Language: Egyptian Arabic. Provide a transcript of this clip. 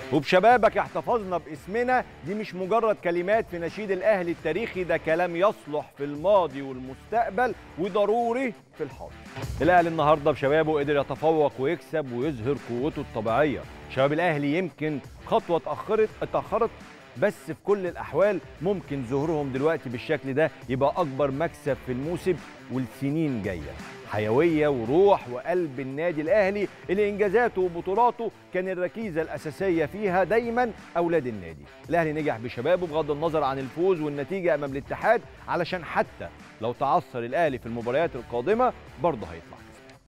وبشبابك احتفظنا باسمنا دي مش مجرد كلمات في نشيد الاهلي التاريخي ده كلام يصلح في الماضي والمستقبل وضروري في الحاضر الاهلي النهارده بشبابه قدر يتفوق ويكسب ويظهر قوته الطبيعيه شباب الاهلي يمكن خطوه اتاخرت اتاخرت بس في كل الاحوال ممكن ظهورهم دلوقتي بالشكل ده يبقى اكبر مكسب في الموسم والسنين جايه حيويه وروح وقلب النادي الاهلي اللي انجازاته وبطولاته كان الركيزه الاساسيه فيها دايما اولاد النادي الاهلي نجح بشبابه بغض النظر عن الفوز والنتيجه امام الاتحاد علشان حتى لو تعثر الاهلي في المباريات القادمه برضه هيطلع